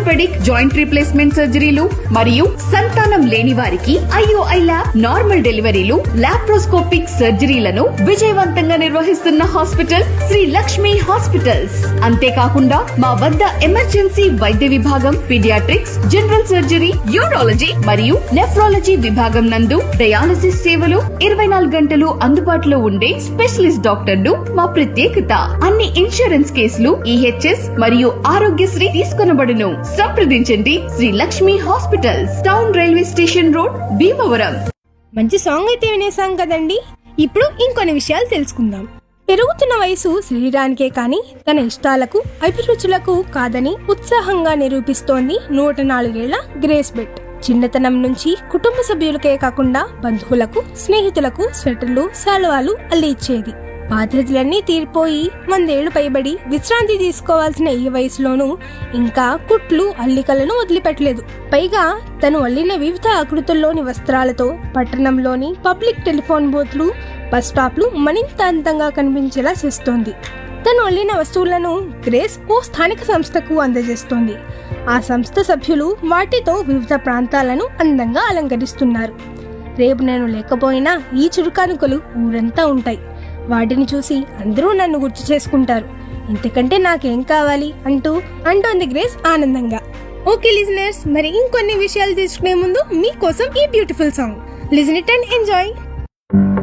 orthopaedic joint replacement సర్జరీలు మరియు సంతానం లేని వారికి ఐఓఐ ల్యాబ్ నార్మల్ డెలివరీలు లాప్రోస్కోపిక్ సర్జరీలను విజయవంతంగా నిర్వహిస్తున్న హాస్పిటల్ శ్రీ లక్ష్మి హాస్పిటల్స్ అంతేకాకుండా మా వద్ద ఎమర్జెన్సీ వైద్య విభాగం పీడియాట్రిక్స్ జనరల్ సర్జరీ యూరాలజీ మరియు నెఫ్రాలజీ విభాగం నందు డయాలసిస్ సేవలు ఇరవై నాలుగు గంటలు అందుబాటులో ఉండే స్పెషలిస్ట్ డాక్టర్లు మా ప్రత్యేకత అన్ని ఇన్సూరెన్స్ కేసులు ఈహెచ్ఎస్ మరియు ఆరోగ్యశ్రీ తీసుకొనబడును సంప్రదించండి Shri Lakshmi hospitals town railway station road Bhimavaram మంచి సాంగ్ అయితే వినేసాం కదండి ఇప్పుడు ఇంకొన్ని విషయాలు తెలుసుకుందాం పెరుగుతున్న వయసు శరీరానికే కాని తన ఇష్టాలకు అభిరుచులకు కాదని ఉత్సాహంగా నిరూపిస్తోంది నూట నాలుగేళ్ల గ్రేస్ బెట్ చిన్నతనం నుంచి కుటుంబ సభ్యులకే కాకుండా బంధువులకు స్నేహితులకు స్వెటర్లు శాలువాలు అల్లిచ్చేది బాధ్యతలన్నీ తీరిపోయి వందేళ్లు పైబడి విశ్రాంతి తీసుకోవాల్సిన ఈ వయసులోనూ ఇంకా కుట్లు అల్లికలను వదిలిపెట్టలేదు పైగా తను అల్లిన వివిధ ఆకృతుల్లోని వస్త్రాలతో పట్టణంలోని పబ్లిక్ టెలిఫోన్ బూత్లు బస్ స్టాప్లు మరింత అందంగా కనిపించేలా చేస్తోంది తను అల్లిన వస్తువులను గ్రేస్ ఓ స్థానిక సంస్థకు అందజేస్తోంది ఆ సంస్థ సభ్యులు వాటితో వివిధ ప్రాంతాలను అందంగా అలంకరిస్తున్నారు రేపు నేను లేకపోయినా ఈ చురుకానుకలు ఊరంతా ఉంటాయి వాటిని చూసి అందరూ నన్ను గుర్తు చేసుకుంటారు ఇంతకంటే నాకేం కావాలి అంటూ అంటోంది గ్రేస్ ఆనందంగా ఓకే లిజనర్స్ మరి ఇంకొన్ని విషయాలు తెలుసుకునే ముందు మీకోసం ఈ beautiful song listen it and enjoy